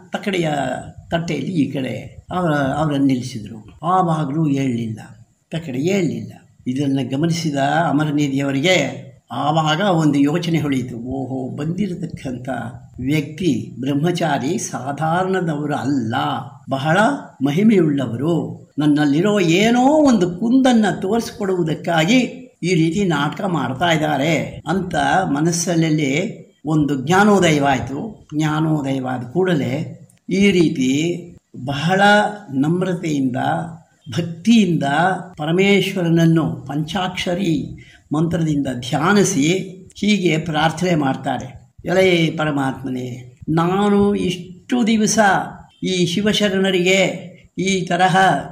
ತಕ್ಕಡೆಯ ತಟ್ಟೆಯಲ್ಲಿ ಈ ಕಡೆ ಅವರ ಅವರನ್ನು ನಿಲ್ಲಿಸಿದರು ಆವಾಗಲೂ ಹೇಳಲಿಲ್ಲ ತಕ್ಕಡೆ ಹೇಳಲಿಲ್ಲ ಇದನ್ನು ಗಮನಿಸಿದ ಅಮರನಿಧಿಯವರಿಗೆ ಆವಾಗ ಒಂದು ಯೋಚನೆ ಹೊಳೆಯಿತು ಓಹೋ ಬಂದಿರತಕ್ಕಂಥ ವ್ಯಕ್ತಿ ಬ್ರಹ್ಮಚಾರಿ ಸಾಧಾರಣದವರು ಅಲ್ಲ ಬಹಳ ಮಹಿಮೆಯುಳ್ಳವರು ನನ್ನಲ್ಲಿರೋ ಏನೋ ಒಂದು ಕುಂದನ್ನು ತೋರಿಸ್ಕೊಡುವುದಕ್ಕಾಗಿ ಈ ರೀತಿ ನಾಟಕ ಮಾಡ್ತಾ ಇದ್ದಾರೆ ಅಂತ ಮನಸ್ಸಲ್ಲಿ ಒಂದು ಜ್ಞಾನೋದಯವಾಯಿತು ಜ್ಞಾನೋದಯವಾದ ಕೂಡಲೇ ಈ ರೀತಿ ಬಹಳ ನಮ್ರತೆಯಿಂದ ಭಕ್ತಿಯಿಂದ ಪರಮೇಶ್ವರನನ್ನು ಪಂಚಾಕ್ಷರಿ ಮಂತ್ರದಿಂದ ಧ್ಯಾನಿಸಿ ಹೀಗೆ ಪ್ರಾರ್ಥನೆ ಮಾಡ್ತಾರೆ ಎಲೇ ಪರಮಾತ್ಮನೇ ನಾನು ಇಷ್ಟು ದಿವಸ ಈ ಶಿವಶರಣರಿಗೆ ಈ ತರಹ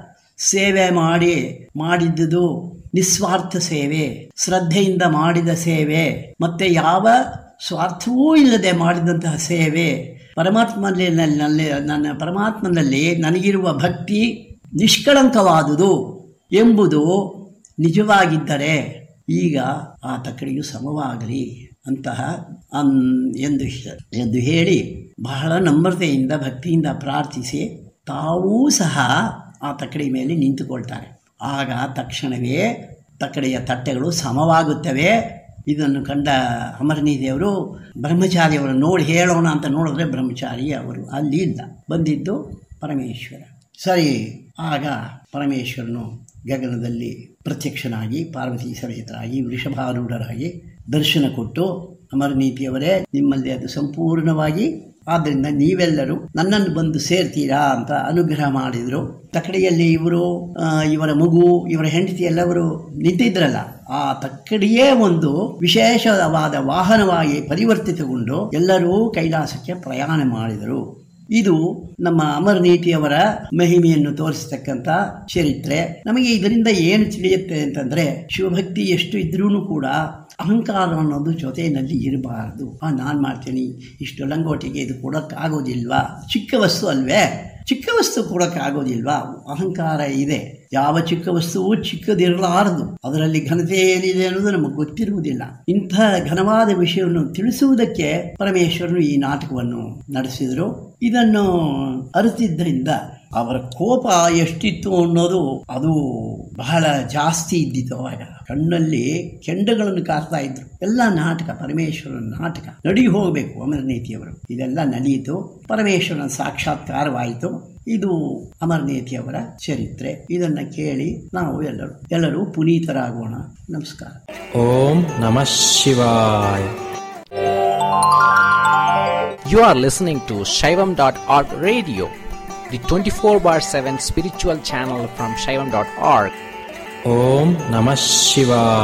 ಸೇವೆ ಮಾಡಿ ಮಾಡಿದ್ದುದು ನಿಸ್ವಾರ್ಥ ಸೇವೆ ಶ್ರದ್ಧೆಯಿಂದ ಮಾಡಿದ ಸೇವೆ ಮತ್ತು ಯಾವ ಸ್ವಾರ್ಥವೂ ಇಲ್ಲದೆ ಮಾಡಿದಂತಹ ಸೇವೆ ಪರಮಾತ್ಮನಲ್ಲಿ ನಲ್ಲಿ ನನ್ನ ಪರಮಾತ್ಮನಲ್ಲಿ ನನಗಿರುವ ಭಕ್ತಿ ನಿಷ್ಕಳಂಕವಾದುದು ಎಂಬುದು ನಿಜವಾಗಿದ್ದರೆ ಈಗ ಆ ತಕ್ಕಡಿಯು ಸಮವಾಗಲಿ ಅಂತಹ ಅನ್ ಎಂದು ಹೇ- ಎಂದು ಹೇಳಿ ಬಹಳ ನಮ್ರತೆಯಿಂದ ಭಕ್ತಿಯಿಂದ ಪ್ರಾರ್ಥಿಸಿ ತಾವೂ ಸಹ ಆ ತಕ್ಕಡಿ ಮೇಲೆ ನಿಂತುಕೊಳ್ತಾರೆ ಆಗ ತಕ್ಷಣವೇ ತಕ್ಕಡಿಯ ತಟ್ಟೆಗಳು ಸಮವಾಗುತ್ತವೆ ಇದನ್ನು ಕಂಡ ಅಮರನೀದೇವರು ಬ್ರಹ್ಮಚಾರಿಯವರು ನೋಡಿ ಹೇಳೋಣ ಅಂತ ನೋಡಿದ್ರೆ ಬ್ರಹ್ಮಚಾರಿ ಅವರು ಅಲ್ಲಿ ಇಲ್ಲ ಬಂದಿದ್ದು ಪರಮೇಶ್ವರ ಸರಿ ಆಗ ಪರಮೇಶ್ವರನು ಗಗನದಲ್ಲಿ ಪ್ರತ್ಯಕ್ಷನಾಗಿ ಪಾರ್ವತಿ ಸಮೇತರಾಗಿ ವೃಷಭಾರೂಢರಾಗಿ ದರ್ಶನ ಕೊಟ್ಟು ಅಮರನೀತಿಯವರೇ ನಿಮ್ಮಲ್ಲಿ ಅದು ಸಂಪೂರ್ಣವಾಗಿ ಆದ್ದರಿಂದ ನೀವೆಲ್ಲರೂ ನನ್ನನ್ನು ಬಂದು ಸೇರ್ತೀರಾ ಅಂತ ಅನುಗ್ರಹ ಮಾಡಿದರು ತಕ್ಕಡಿಯಲ್ಲಿ ಇವರು ಆ, ಇವರ ಮಗು ಇವರ ಹೆಂಡತಿ ಎಲ್ಲವರು ನಿಂತಿದ್ರಲ್ಲ ಆ ತಕ್ಕಡಿಯೇ ಒಂದು ವಿಶೇಷವಾದ ವಾಹನವಾಗಿ ಪರಿವರ್ತಿತಗೊಂಡು ಎಲ್ಲರೂ ಕೈಲಾಸಕ್ಕೆ ಪ್ರಯಾಣ ಮಾಡಿದರು ಇದು ನಮ್ಮ ಅಮರನೀತಿಯವರ ಮಹಿಮೆಯನ್ನು ತೋರಿಸ್ತಕ್ಕಂಥ ಚರಿತ್ರೆ ನಮಗೆ ಇದರಿಂದ ಏನು ತಿಳಿಯುತ್ತೆ ಅಂತಂದ್ರೆ ಶಿವಭಕ್ತಿ ಎಷ್ಟು ಇದ್ರೂ ಕೂಡ ಅಹಂಕಾರ ಅನ್ನೋದು ಜೊತೆಯಲ್ಲಿ ಇರಬಾರದು ಆ ನಾನು ಮಾಡ್ತೀನಿ ಇಷ್ಟು ಲಂಗೋಟಿಗೆ ಇದು ಕೊಡೋಕ್ಕಾಗೋದಿಲ್ವಾ ಚಿಕ್ಕ ವಸ್ತು ಅಲ್ವೇ ಚಿಕ್ಕ ವಸ್ತು ಕೊಡೋಕ್ಕಾಗೋದಿಲ್ವಾ ಅಹಂಕಾರ ಇದೆ ಯಾವ ಚಿಕ್ಕ ವಸ್ತುವು ಚಿಕ್ಕದಿರಲಾರದು ಅದರಲ್ಲಿ ಘನತೆ ಏನಿದೆ ಅನ್ನೋದು ನಮಗೆ ಗೊತ್ತಿರುವುದಿಲ್ಲ ಇಂಥ ಘನವಾದ ವಿಷಯವನ್ನು ತಿಳಿಸುವುದಕ್ಕೆ ಪರಮೇಶ್ವರನು ಈ ನಾಟಕವನ್ನು ನಡೆಸಿದರು ಇದನ್ನು ಅರಿತಿದ್ದರಿಂದ ಅವರ ಕೋಪ ಎಷ್ಟಿತ್ತು ಅನ್ನೋದು ಅದು ಬಹಳ ಜಾಸ್ತಿ ಇದ್ದಿತ್ತು ಅವಾಗ ಕಣ್ಣಲ್ಲಿ ಕೆಂಡಗಳನ್ನು ಕಾರ್ತಾ ಇದ್ರು ಎಲ್ಲ ನಾಟಕ ಪರಮೇಶ್ವರನ ನಾಟಕ ನಡಿ ಹೋಗಬೇಕು ಅಮರನೀತಿಯವರು ಇದೆಲ್ಲ ನಡೆಯಿತು ಪರಮೇಶ್ವರನ ಸಾಕ್ಷಾತ್ಕಾರವಾಯಿತು ಇದು ಅಮರನೀತಿಯವರ ಚರಿತ್ರೆ ಇದನ್ನು ಕೇಳಿ ನಾವು ಎಲ್ಲರೂ ಎಲ್ಲರೂ ಪುನೀತರಾಗೋಣ ನಮಸ್ಕಾರ ಓಂ ನಮಃ ಶಿವಾಯ You are listening to Shaivam.org radio, the 24 bar 7 spiritual channel from Shaivam.org. ಓಂ ನಮಃ ಶಿವಾಯ